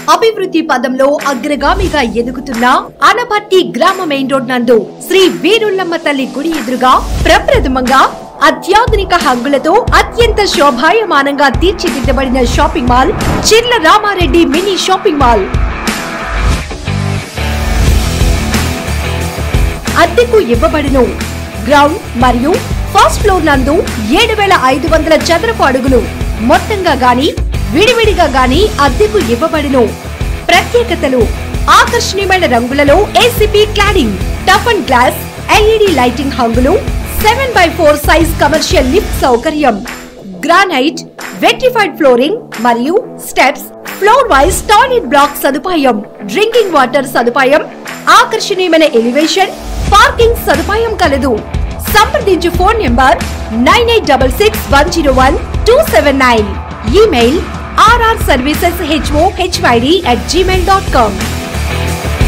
అభివృద్ధి పదంలో అగ్రగామిగా ఎదుగుతున్న ఆనపర్తి గ్రామ మెయిన్ రోడ్ నందు శ్రీ వీరుల్లమ్మ తల్లి గుడి ఎదురుగా ప్రప్రథమంగా అత్యాధునిక హంగులతో అత్యంత శోభాయమానంగా తీర్చిదిద్దబడిన shopping mall Chirla Ramareddy mini shopping mall అద్దెకు ఇవ్వబడును గ్రౌండ్ మరియు ఫస్ట్ ఫ్లోర్ నందు ఏడు వేల ఐదు వందల చదరపు అడుగులు మొత్తంగా గాని విడివిడిగా గాని అద్దెకు ఇవ్వబడును ప్రత్యేకతలు ఆకర్షణీయమైన రంగులలో ACP cladding tough and glass LED lighting హంగులు seven by four size commercial lift సౌకర్యం గ్రానైట్ వెట్రిఫైడ్ ఫ్లోరింగ్ మరియు steps floor wise toilet block సదుపాయం డ్రింకింగ్ వాటర్ సదుపాయం ఆకర్షణీయమైన ఎలివేషన్ పార్కింగ్ సదుపాయం కలదు సంప్రదించు phone number nine eight double six one zero one two seven nine email RR services HO HYD at Gmail dot com